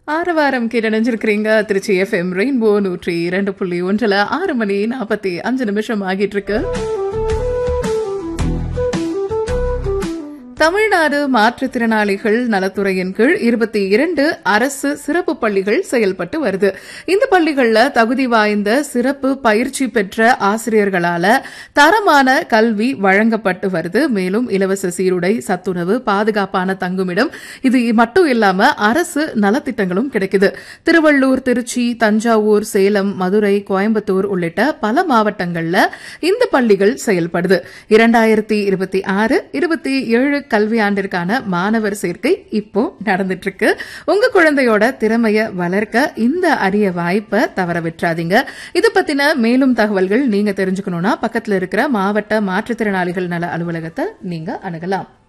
ஆரவாரம் கேட்டணிஞ்சிருக்கிறீங்க Trichy FM rainbow நூற்றி இரண்டு புள்ளி ஒன்றுல ஆறு மணி நாற்பத்தி அஞ்சு நிமிஷம் ஆகிட்டு இருக்கு தமிழ்நாடு மாற்றுத்திறனாளிகள் நலத்துறையின் கீழ் இருபத்தி இரண்டு அரசு சிறப்பு பள்ளிகள் செயல்பட்டு வருது இந்த பள்ளிகள்ல தகுதி வாய்ந்த சிறப்பு பயிற்சி பெற்ற ஆசிரியர்களால தரமான கல்வி வழங்கப்பட்டு வருது மேலும் இலவச சீருடை சத்துணவு பாதுகாப்பான தங்குமிடம் இது மட்டும் இல்லாம அரசு நலத்திட்டங்களும் கிடைக்குது திருவள்ளூர் திருச்சி தஞ்சாவூர் சேலம் மதுரை கோயம்புத்தூர் உள்ளிட்ட பல மாவட்டங்கள்ல இந்த பள்ளிகள் செயல்படுது இரண்டாயிரத்தி இருபத்தி ஆறு இருபத்தி ஏழு கல்வியாண்டிற்கான மாணவர் சேர்க்கை இப்போ நடந்துட்டு இருக்கு உங்க குழந்தையோட திறமைய வளர்க்க இந்த அரிய வாய்ப்பை தவற விட்டுறாதீங்க இது பத்தின மேலும் தகவல்கள் நீங்க தெரிஞ்சுக்கணும்னா பக்கத்துல இருக்கிற மாவட்ட மாற்றுத்திறனாளிகள் நல அலுவலகத்தை நீங்க அணுகலாம்